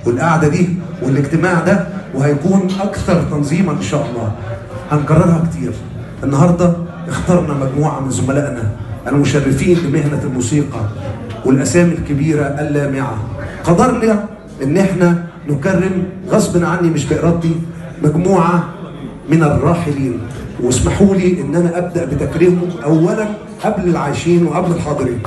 والقعده دي والاجتماع ده وهيكون اكثر تنظيما ان شاء الله هنكررها كتير النهارده اخترنا مجموعه من زملائنا المشرفين بمهنه الموسيقى والاسامي الكبيره اللامعه قدرنا ان احنا نكرم غصب عني مش بارادتي مجموعه من الراحلين واسمحوا لي ان انا ابدا بتكريمهم اولا قبل العايشين وقبل الحاضرين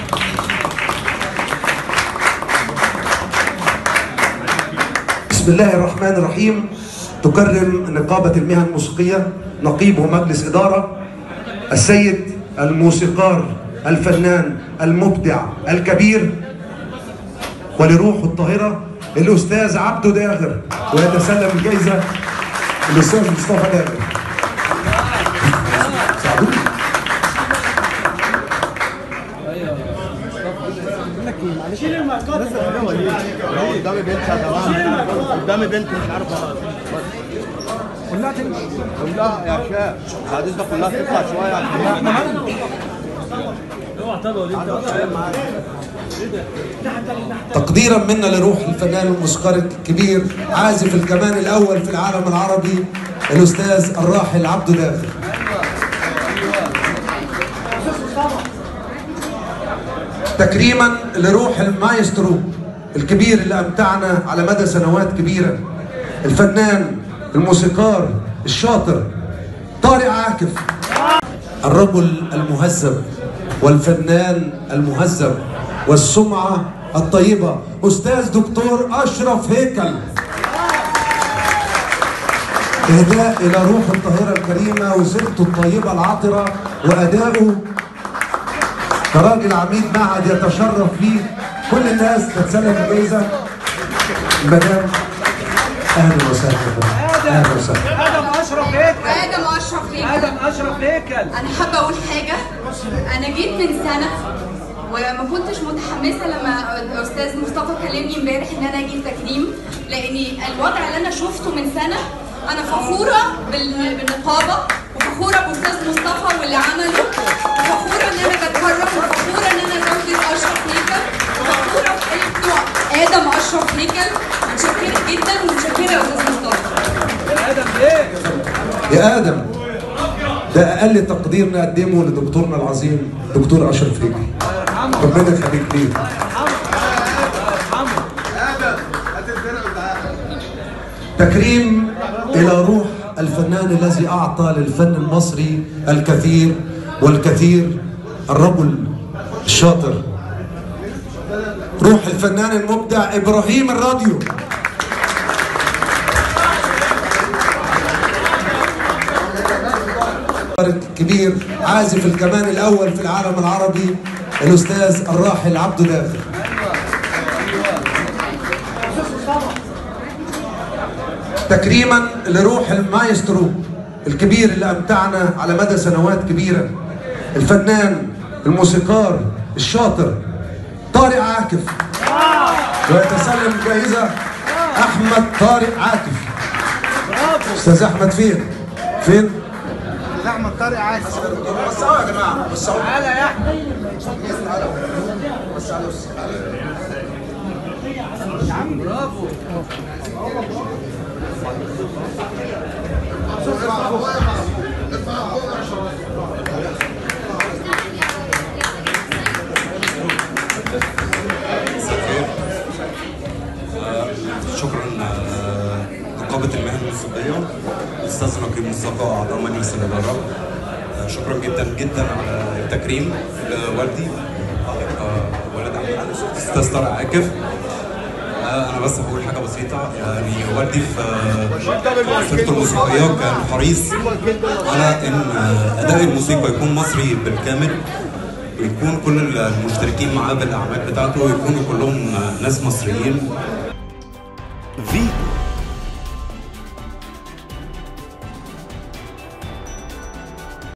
بسم الله الرحمن الرحيم تكرم نقابة المهن الموسيقية نقيب ومجلس إدارة السيد الموسيقار الفنان المبدع الكبير ولروحه الطاهرة الأستاذ عبده داغر ويتسلم الجائزة الأستاذ مصطفى داغر ساعدوني قدامي بنت يا جماعه قدامي بنت مش عارف كلها كلها يا شاب الحديث ده كلها تطلع شويه عشان تقديرا منا لروح الفنان الموسيقار الكبير عازف الكمان الاول في العالم العربي الاستاذ الراحل عبده داغر تكريما لروح المايسترو الكبير اللي امتعنا على مدى سنوات كبيره الفنان الموسيقار الشاطر طارق عاكف الرجل المهذب والفنان المهذب والسمعة الطيبة أستاذ دكتور أشرف هيكل إهداء إلى روح الطاهرة الكريمة وسيرته الطيبة العطرة وأداؤه كراجل عميد معهد يتشرف به كل الناس تتسلم الجائزة المدام أهلا وسهلا أهلا وسهلا ادم اشرف هيكل ادم اشرف هيكل ادم اشرف هيكل انا حابه اقول حاجه انا جيت من سنه وما كنتش متحمسه لما الاستاذ مصطفى كلمني امبارح ان انا اجي التكريم لان الوضع اللي انا شفته من سنه انا فخوره بال- بالنقابه وفخوره باستاذ مصطفى واللي عمله وفخوره ان انا بتكرم وفخوره ان انا زوجة اشرف هيكل وفخوره بتوع ادم اشرف هيكل متشكره جدا ومتشكره يا استاذ مصطفى ادم ليه يا ادم ده اقل تقدير نقدمه لدكتورنا العظيم دكتور اشرف هيكل ربنا يخليك ليه تكريم الى روح الفنان الذي اعطى للفن المصري الكثير والكثير الرجل الشاطر روح الفنان المبدع ابراهيم الراديو كبير عازف الكمان الاول في العالم العربي الاستاذ الراحل عبده داخل تكريما لروح المايسترو الكبير اللي امتعنا على مدى سنوات كبيره الفنان الموسيقار الشاطر طارق عاكف ويتسلم الجائزه احمد طارق عاكف استاذ احمد فين فين احمد طارق عايز وسعوا يا جماعه وسعوا تعالى يا احمد يا عم برافو شكرا آه، نقابة المهن الموسيقية الأستاذ نقيب مصطفى أعضاء مجلس الإدارة آه، شكرا جدا جدا على التكريم لوالدي آه، والد عمي الأستاذ طارق عاكف آه، أنا بس هقول حاجة بسيطة يعني والدي في آه، مسيرته الموسيقية كان حريص على إن آه، أداء الموسيقى يكون مصري بالكامل ويكون كل المشتركين معاه بالأعمال بتاعته يكونوا كلهم آه، ناس مصريين فيتو